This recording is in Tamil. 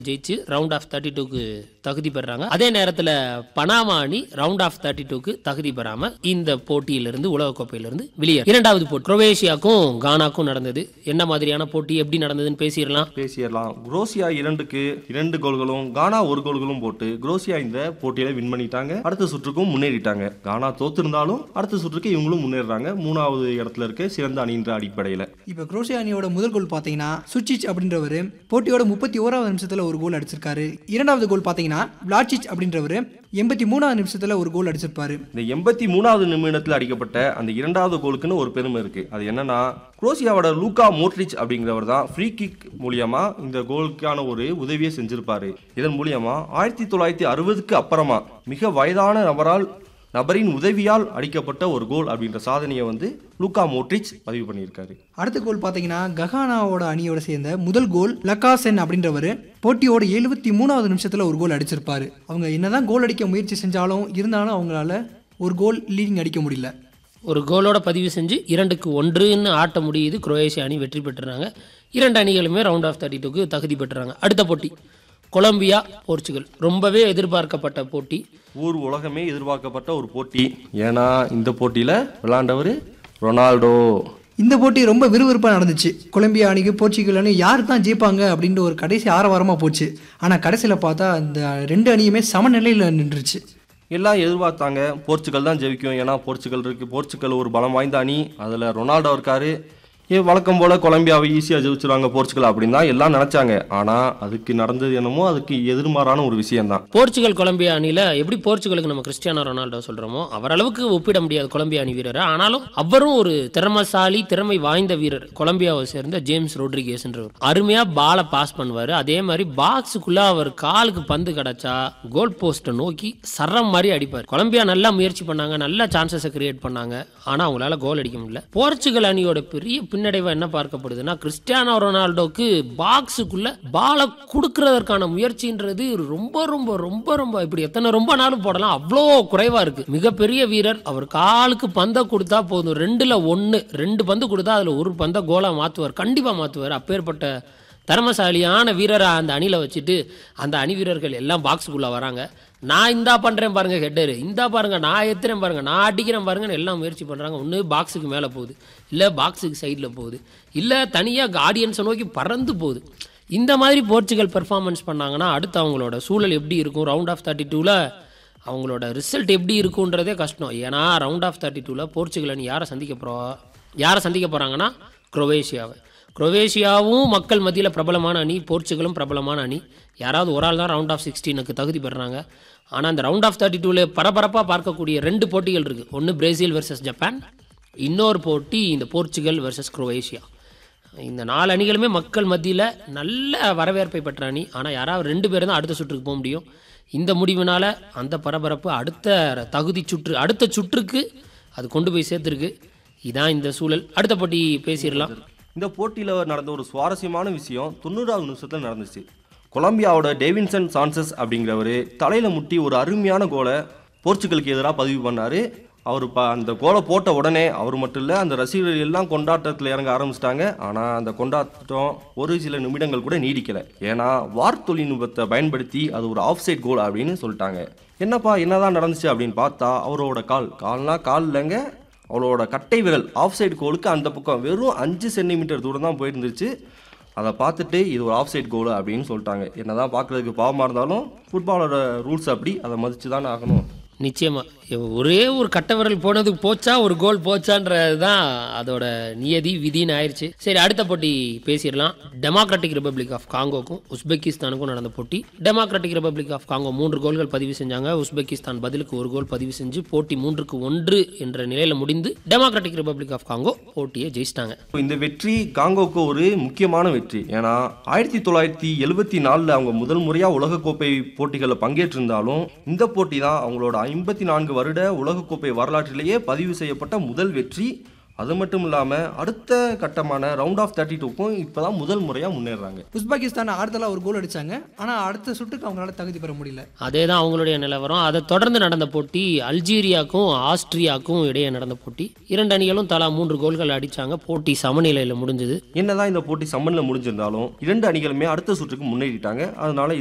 ஜெயிச்சு ரவுண்ட் ஆஃப் தேர்ட்டி டூக்கு தகுதி பெறாங்க அதே நேரத்தில் பனாமா அணி ரவுண்ட் ஆஃப் தேர்ட்டி டூக்கு தகுதி பெறாம இந்த போட்டியிலிருந்து உலகக்கோப்பையிலிருந்து வெளியே இரண்டாவது போட்டி குரோவேஷியாக்கும் கானாக்கும் நடந்தது என்ன மாதிரியான போட்டி எப்படி நடந்ததுன்னு பேசிடலாம் பேசிடலாம் குரோசியா இரண்டுக்கு இரண்டு கோல்களும் கானா ஒரு கோல்களும் போட்டு குரோசியா இந்த போட்டியில வின் பண்ணிட்டாங்க அடுத்த சுற்றுக்கும் முன்னேறிட்டாங்க கானா தோத்திருந்தாலும் அடுத்த சுற்றுக்கு இவங்களும் முன்னேறாங்க மூணாவது இடத்துல இருக்க சிறந்த அணின்ற அடிப்படையில இப்போ குரோஷியா அணியோட முதல் கோல் பார்த்தீங்கன்னா சுச்சிச் அப்படின்றவர் போட்டியோட முப்பத்தி ஓராவது நிமிஷத்தில் ஒரு கோல் அடிச்சிருக்காரு இரண்டாவது கோல் பார்த்தீங்கன்னா விளாச்சிச் அப்படின்றவர் எண்பத்தி மூணாவது நிமிஷத்தில் ஒரு கோல் அடிச்சிருப்பாரு இந்த எண்பத்தி மூணாவது நிமிடத்தில் அடிக்கப்பட்ட அந்த இரண்டாவது கோலுக்குன்னு ஒரு பெருமை இருக்கு அது என்னன்னா குரோசியாவோட லூகா மோட்ரிச் அப்படிங்கிறவர் தான் ஃப்ரீ கிக் மூலியமா இந்த கோலுக்கான ஒரு உதவியை செஞ்சிருப்பாரு இதன் மூலியமா ஆயிரத்தி தொள்ளாயிரத்தி அறுபதுக்கு அப்புறமா மிக வயதான நபரால் நபரின் உதவியால் அடிக்கப்பட்ட ஒரு கோல் அப்படின்ற சாதனையை வந்து லூகா மோட்ரிச் பதிவு பண்ணியிருக்காரு அடுத்த கோல் பார்த்தீங்கன்னா ககானாவோட அணியோட சேர்ந்த முதல் கோல் லக்காசென் அப்படின்றவர் போட்டியோட எழுபத்தி மூணாவது நிமிஷத்தில் ஒரு கோல் அடிச்சிருப்பாரு அவங்க என்னதான் கோல் அடிக்க முயற்சி செஞ்சாலும் இருந்தாலும் அவங்களால ஒரு கோல் லீடிங் அடிக்க முடியல ஒரு கோலோட பதிவு செஞ்சு இரண்டுக்கு ஒன்றுன்னு ஆட்ட முடியுது குரோவேஷியா அணி வெற்றி பெற்றுறாங்க இரண்டு அணிகளுமே ரவுண்ட் ஆஃப் தேர்ட்டி டூக்கு தகுதி பெற்றுறாங்க அடுத்த போட்டி கொலம்பியா போர்ச்சுகல் ரொம்பவே எதிர்பார்க்கப்பட்ட போட்டி ஊர் உலகமே எதிர்பார்க்கப்பட்ட ஒரு போட்டி ஏன்னா இந்த போட்டியில விளையாண்டவர் ரொனால்டோ இந்த போட்டி ரொம்ப விறுவிறுப்பாக நடந்துச்சு கொலம்பியா அணிக்கு போர்ச்சுகல் அணி யார் தான் ஜெயிப்பாங்க அப்படின்ற ஒரு கடைசி ஆரவாரமாக போச்சு ஆனால் கடைசியில் பார்த்தா அந்த ரெண்டு அணியுமே சமநிலையில் நின்றுச்சு எல்லாம் எதிர்பார்த்தாங்க போர்ச்சுகல் தான் ஜெயிக்கும் ஏன்னா போர்ச்சுகல் இருக்கு போர்ச்சுகல் ஒரு பலம் வாய்ந்த அணி அதில் ரொனால்டோ இருக்காரு ஏ வழக்கம் போல கொலம்பியாவை ஈஸியாக ஜெயிச்சிருவாங்க போர்ச்சுகல் அப்படின்னு தான் எல்லாம் நினச்சாங்க ஆனால் அதுக்கு நடந்தது என்னமோ அதுக்கு எதிர்மாறான ஒரு விஷயம்தான் போர்ச்சுகல் கொலம்பியா அணியில் எப்படி போர்ச்சுகலுக்கு நம்ம கிறிஸ்டியானோ ரொனால்டோ சொல்கிறோமோ அவர் அளவுக்கு ஒப்பிட முடியாது கொலம்பியா அணி வீரரை ஆனாலும் அவரும் ஒரு திறமசாலி திறமை வாய்ந்த வீரர் கொலம்பியாவை சேர்ந்த ஜேம்ஸ் ரோட்ரிகேஸ்ன்றவர் அருமையாக பாலை பாஸ் பண்ணுவார் அதே மாதிரி பாக்ஸுக்குள்ளே அவர் காலுக்கு பந்து கிடச்சா கோல் போஸ்ட்டை நோக்கி சரம் மாதிரி அடிப்பார் கொலம்பியா நல்லா முயற்சி பண்ணாங்க நல்ல சான்சஸை கிரியேட் பண்ணாங்க ஆனால் அவங்களால கோல் அடிக்க முடியல போர்ச்சுகல் அணியோட பெரிய பின்னடைவு என்ன பார்க்கப்படுதுன்னா கிறிஸ்டியானோ ரொனால்டோக்கு பாக்ஸுக்குள்ள பாலை கொடுக்கறதற்கான முயற்சின்றது ரொம்ப ரொம்ப ரொம்ப ரொம்ப இப்படி எத்தனை ரொம்ப நாளும் போடலாம் அவ்வளோ குறைவா இருக்கு மிகப்பெரிய வீரர் அவர் காலுக்கு பந்தை கொடுத்தா போதும் ரெண்டுல ஒன்று ரெண்டு பந்து கொடுத்தா அதுல ஒரு பந்தை கோலா மாத்துவார் கண்டிப்பா மாத்துவார் அப்பேற்பட்ட திறமசாலியான வீரரை அந்த அணியில் வச்சுட்டு அந்த அணி வீரர்கள் எல்லாம் பாக்ஸுக்குள்ளே வராங்க நான் இந்தா பண்ணுறேன் பாருங்க ஹெட்டரு இந்தா பாருங்க நான் ஏற்றுறேன் பாருங்க நான் அடிக்கிறேன் பாருங்கன்னு எல்லாம் முயற்சி பண்ணுறாங்க ஒன்று பாக்ஸுக்கு மேலே போகுது இல்லை பாக்ஸுக்கு சைடில் போகுது இல்லை தனியாக ஆடியன்ஸை நோக்கி பறந்து போகுது இந்த மாதிரி போர்ச்சுகல் பெர்ஃபார்மன்ஸ் பண்ணாங்கன்னா அடுத்து அவங்களோட சூழல் எப்படி இருக்கும் ரவுண்ட் ஆஃப் தேர்ட்டி டூவில் அவங்களோட ரிசல்ட் எப்படி இருக்குன்றதே கஷ்டம் ஏன்னா ரவுண்ட் ஆஃப் தேர்ட்டி டூவில் போர்ச்சுகல் அணி யாரை சந்திக்க போகிறோ யாரை சந்திக்க போகிறாங்கன்னா குரோவேஷியாவை குரோவேஷியாவும் மக்கள் மத்தியில் பிரபலமான அணி போர்ச்சுகலும் பிரபலமான அணி யாராவது ஒரு ஆள் தான் ரவுண்ட் ஆஃப் சிக்ஸ்டீனுக்கு தகுதி பெறுறாங்க ஆனால் அந்த ரவுண்ட் ஆஃப் தேர்ட்டி டூவில் பரபரப்பாக பார்க்கக்கூடிய ரெண்டு போட்டிகள் இருக்குது ஒன்று பிரேசில் வெர்சஸ் ஜப்பான் இன்னொரு போட்டி இந்த போர்ச்சுகல் வெர்சஸ் குரோவேஷியா இந்த நாலு அணிகளுமே மக்கள் மத்தியில் நல்ல வரவேற்பை பெற்ற அணி ஆனால் யாராவது ரெண்டு பேரும் தான் அடுத்த சுற்றுக்கு போக முடியும் இந்த முடிவினால அந்த பரபரப்பு அடுத்த தகுதி சுற்று அடுத்த சுற்றுக்கு அது கொண்டு போய் சேர்த்துருக்கு இதான் இந்த சூழல் அடுத்த போட்டி பேசிடலாம் இந்த போட்டியில் நடந்த ஒரு சுவாரஸ்யமான விஷயம் தொண்ணூறாவது நிமிஷத்தில் நடந்துச்சு கொலம்பியாவோட டேவின்சன் சான்சஸ் அப்படிங்கிறவர் தலையில் முட்டி ஒரு அருமையான கோலை போர்ச்சுகலுக்கு எதிராக பதிவு பண்ணார் அவர் ப அந்த கோலை போட்ட உடனே அவர் மட்டும் இல்லை அந்த ரசிகர்கள் எல்லாம் கொண்டாட்டத்தில் இறங்க ஆரம்பிச்சிட்டாங்க ஆனால் அந்த கொண்டாட்டம் ஒரு சில நிமிடங்கள் கூட நீடிக்கலை ஏன்னா வார் தொழில்நுட்பத்தை பயன்படுத்தி அது ஒரு ஆஃப் சைட் கோல் அப்படின்னு சொல்லிட்டாங்க என்னப்பா என்னதான் நடந்துச்சு அப்படின்னு பார்த்தா அவரோட கால் கால்னா கால் இல்லைங்க அவளோட கட்டை விரல் ஆஃப் சைடு கோலுக்கு அந்த பக்கம் வெறும் அஞ்சு சென்டிமீட்டர் தூரம் தான் போயிருந்துச்சு அதை பார்த்துட்டு இது ஒரு ஆஃப் சைடு கோல் அப்படின்னு சொல்லிட்டாங்க என்னதான் பார்க்குறதுக்கு பாவமாக இருந்தாலும் ஃபுட்பாலோட ரூல்ஸ் அப்படி அதை மதித்து தானே ஆகணும் நிச்சயமா ஒரே ஒரு கட்ட விரல் போனதுக்கு போச்சா ஒரு கோல் போச்சான்றது தான் அதோட நியதி விதின்னு ஆயிடுச்சு சரி அடுத்த போட்டி பேசிடலாம் டெமோக்ராட்டிக் ரிப்பப்ளிக் ஆஃப் காங்கோக்கும் உஸ்பெகிஸ்தானுக்கும் நடந்த போட்டி டெமோக்ராட்டிக் ரிப்பப்ளிக் ஆஃப் காங்கோ மூன்று கோல்கள் பதிவு செஞ்சாங்க உஸ்பெகிஸ்தான் பதிலுக்கு ஒரு கோல் பதிவு செஞ்சு போட்டி மூன்றுக்கு ஒன்று என்ற நிலையில முடிந்து டெமோக்ராட்டிக் ரிப்பப்ளிக் ஆஃப் காங்கோ போட்டியை ஜெயிச்சிட்டாங்க இந்த வெற்றி காங்கோக்கு ஒரு முக்கியமான வெற்றி ஏன்னா ஆயிரத்தி தொள்ளாயிரத்தி எழுபத்தி நாலில் அவங்க முதல் முறையாக உலகக்கோப்பை போட்டிகளில் பங்கேற்றிருந்தாலும் இந்த போட்டி தான் அவங்களோட ஐம்பத்தி நான்கு வருட உலகக்கோப்பை வரலாற்றிலேயே பதிவு செய்யப்பட்ட முதல் வெற்றி அது மட்டும் இல்லாமல் அடுத்த கட்டமான ரவுண்ட் ஆஃப் தேர்ட்டி டூக்கும் இப்போ தான் முதல் முறையாக முன்னேறுறாங்க உஸ்பெகிஸ்தான் ஆறுதலாக ஒரு கோல் அடிச்சாங்க ஆனால் அடுத்த சுட்டுக்கு அவங்களால தகுதி பெற முடியல அதே தான் அவங்களுடைய நிலவரம் அதை தொடர்ந்து நடந்த போட்டி அல்ஜீரியாக்கும் ஆஸ்திரியாவுக்கும் இடையே நடந்த போட்டி இரண்டு அணிகளும் தலா மூன்று கோல்கள் அடிச்சாங்க போட்டி சமநிலையில் முடிஞ்சது என்னதான் இந்த போட்டி சம்மனில் முடிஞ்சிருந்தாலும் இரண்டு அணிகளுமே அடுத்த சுற்றுக்கு முன்னேறிட்டாங்க அதனால